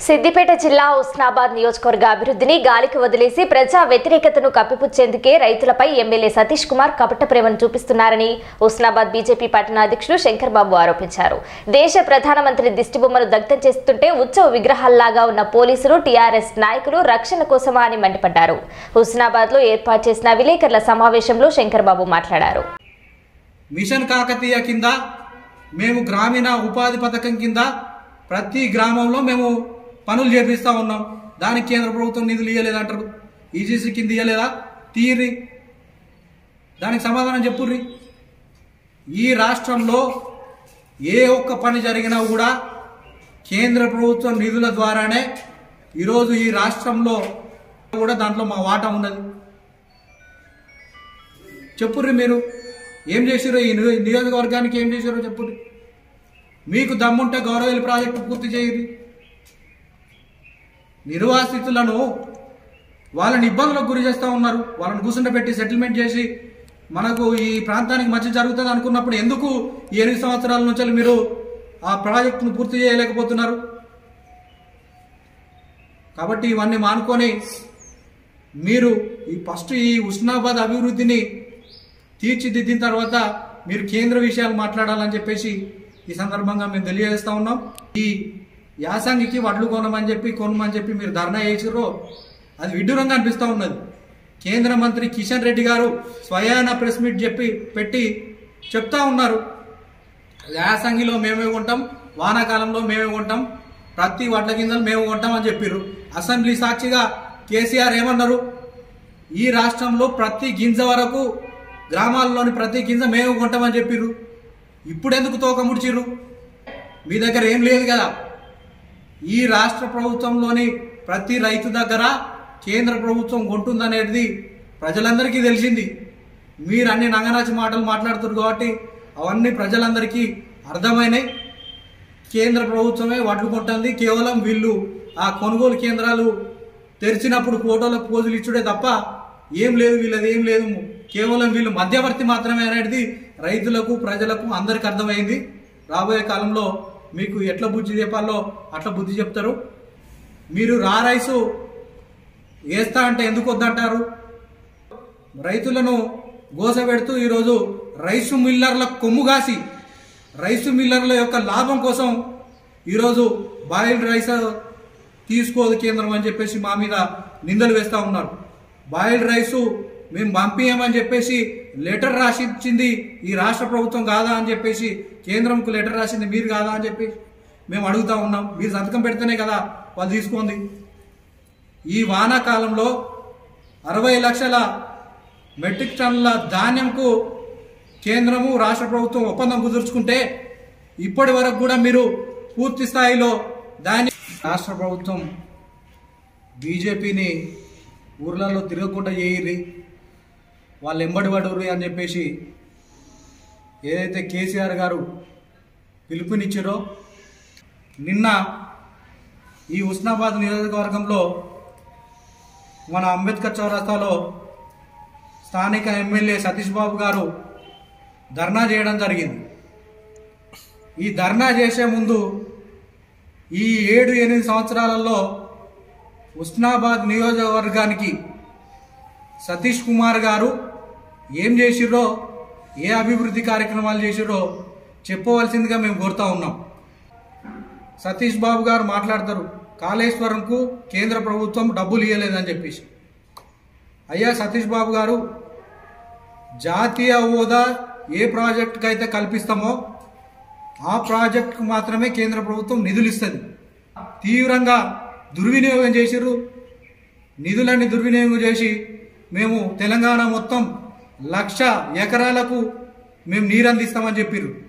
సిద్దిపేట జిల్లా ఉస్నాబాద్ నియోజకవర్గ అభివృద్ధిని గాలికి వదిలేసి ప్రజా వ్యతిరేకతను కప్పిపుచ్చేందుకే రైతులపై ఎమ్మెల్యే సతీష్ కుమార్ కపట ప్రేమను చూపిస్తున్నారని ఉస్నాబాద్ బీజేపీ పట్టణ అధ్యక్షులు శంకర్ బాబు ఆరోపించారు దేశ ప్రధానమంత్రి దిష్టిబొమ్మను దగ్ధం చేస్తుంటే ఉత్సవ విగ్రహాల్లాగా ఉన్న పోలీసులు టీఆర్ఎస్ నాయకులు రక్షణ కోసమా అని మండిపడ్డారు హుస్నాబాద్ లో ఏర్పాటు చేసిన విలేకరుల సమావేశంలో శంకర్ బాబు మాట్లాడారు మిషన్ కాకతీయ కింద మేము గ్రామీణ ఉపాధి పథకం కింద ప్రతి గ్రామంలో మేము పనులు చేపిస్తూ ఉన్నాం దానికి కేంద్ర ప్రభుత్వం నిధులు ఇవ్వలేదంటారు ఈజీసీ కింద ఇవ్వలేదా తీరి దానికి సమాధానం చెప్పుర్రి ఈ రాష్ట్రంలో ఏ ఒక్క పని జరిగినా కూడా కేంద్ర ప్రభుత్వం నిధుల ద్వారానే ఈరోజు ఈ రాష్ట్రంలో కూడా దాంట్లో మా వాటా ఉన్నది చెప్పుర్రి మీరు ఏం చేసిరో ఈ నియో- నియోజకవర్గానికి ఏం చేసిరో చెప్పుర్రి మీకు దమ్ముంటే గౌరవేలి ప్రాజెక్టు పూర్తి చేయరు నిర్వాసితులను వాళ్ళని ఇబ్బందులకు గురి చేస్తూ ఉన్నారు వాళ్ళని కూర్చుంటే పెట్టి సెటిల్మెంట్ చేసి మనకు ఈ ప్రాంతానికి మంచి జరుగుతుంది అనుకున్నప్పుడు ఎందుకు ఈ ఎనిమిది సంవత్సరాల నుంచి మీరు ఆ ప్రాజెక్టును పూర్తి చేయలేకపోతున్నారు కాబట్టి ఇవన్నీ మానుకొని మీరు ఈ ఫస్ట్ ఈ ఉస్నాబాద్ అభివృద్ధిని తీర్చిదిద్దిన తర్వాత మీరు కేంద్ర విషయాలు మాట్లాడాలని చెప్పేసి ఈ సందర్భంగా మేము తెలియజేస్తా ఉన్నాం ఈ యాసంగికి వడ్లు కొనమని చెప్పి కొనమని చెప్పి మీరు ధర్నా చేసిర్రో అది విడ్డూరంగా అనిపిస్తూ ఉన్నది కేంద్ర మంత్రి కిషన్ రెడ్డి గారు స్వయాన ప్రెస్ మీట్ చెప్పి పెట్టి చెప్తా ఉన్నారు యాసంగిలో మేమే కొంటాం వానాకాలంలో మేమే కొంటాం ప్రతి వడ్ల గింజలు మేము కొంటాం అని చెప్పారు అసెంబ్లీ సాక్షిగా కేసీఆర్ ఏమన్నారు ఈ రాష్ట్రంలో ప్రతి గింజ వరకు గ్రామాల్లోని ప్రతి గింజ మేము కొంటామని చెప్పిర్రు ఇప్పుడు ఎందుకు తోక ముడిచిర్రు మీ దగ్గర ఏం లేదు కదా ఈ రాష్ట్ర ప్రభుత్వంలోని ప్రతి రైతు దగ్గర కేంద్ర ప్రభుత్వం కొంటుందనేది ప్రజలందరికీ తెలిసింది మీరు అన్ని నంగనాచి మాటలు మాట్లాడుతున్నారు కాబట్టి అవన్నీ ప్రజలందరికీ అర్థమైనాయి కేంద్ర ప్రభుత్వమే వడ్లు కొంటుంది కేవలం వీళ్ళు ఆ కొనుగోలు కేంద్రాలు తెరిచినప్పుడు ఫోటోలకు పోజులు ఇచ్చుడే తప్ప ఏం లేదు వీళ్ళది ఏం లేదు కేవలం వీళ్ళు మధ్యవర్తి మాత్రమే అనేది రైతులకు ప్రజలకు అందరికి అర్థమైంది రాబోయే కాలంలో మీకు ఎట్లా బుద్ధి చెప్పాలో అట్లా బుద్ధి చెప్తారు మీరు రా రైసు వేస్తా అంటే ఎందుకు వద్దంటారు రైతులను గోసపెడుతూ ఈరోజు రైసు మిల్లర్ల కొమ్ము కాసి రైసు మిల్లర్ల యొక్క లాభం కోసం ఈరోజు బాయిల్డ్ రైస్ తీసుకోదు కేంద్రం అని చెప్పేసి మా మీద నిందలు వేస్తూ ఉన్నారు బాయిల్డ్ రైసు మేము పంపించమని చెప్పేసి లెటర్ రాసి ఇచ్చింది ఈ రాష్ట్ర ప్రభుత్వం కాదా అని చెప్పేసి కేంద్రంకు లెటర్ రాసింది మీరు కాదా అని చెప్పి మేము అడుగుతా ఉన్నాం మీరు సంతకం పెడితేనే కదా వాళ్ళు తీసుకోండి ఈ వానాకాలంలో అరవై లక్షల మెట్రిక్ టన్నుల ధాన్యంకు కేంద్రము రాష్ట్ర ప్రభుత్వం ఒప్పందం కుదుర్చుకుంటే ఇప్పటి వరకు కూడా మీరు పూర్తి స్థాయిలో దాన్ని రాష్ట్ర ప్రభుత్వం బీజేపీని ఊర్లలో తిరగకుండా చేయరి వాళ్ళు ఎంబడి పడుర్రి అని చెప్పేసి ఏదైతే కేసీఆర్ గారు పిలుపునిచ్చారో నిన్న ఈ ఉస్నాబాద్ నియోజకవర్గంలో మన అంబేద్కర్ చౌరస్తాలో స్థానిక ఎమ్మెల్యే సతీష్ బాబు గారు ధర్నా చేయడం జరిగింది ఈ ధర్నా చేసే ముందు ఈ ఏడు ఎనిమిది సంవత్సరాలలో ఉస్నాబాద్ నియోజకవర్గానికి సతీష్ కుమార్ గారు ఏం చేసిర్రో ఏ అభివృద్ధి కార్యక్రమాలు చేసిర్రో చెప్పవలసిందిగా మేము కోరుతా ఉన్నాం సతీష్ బాబు గారు మాట్లాడతారు కాళేశ్వరంకు కేంద్ర ప్రభుత్వం డబ్బులు ఇవ్వలేదని చెప్పేసి అయ్యా సతీష్ బాబు గారు జాతీయ హోదా ఏ ప్రాజెక్టుకి అయితే కల్పిస్తామో ఆ ప్రాజెక్టుకు మాత్రమే కేంద్ర ప్రభుత్వం నిధులు ఇస్తుంది తీవ్రంగా దుర్వినియోగం చేసిర్రు నిధులన్నీ దుర్వినియోగం చేసి మేము తెలంగాణ మొత్తం లక్ష ఎకరాలకు మేము నీరు అందిస్తామని చెప్పిర్రు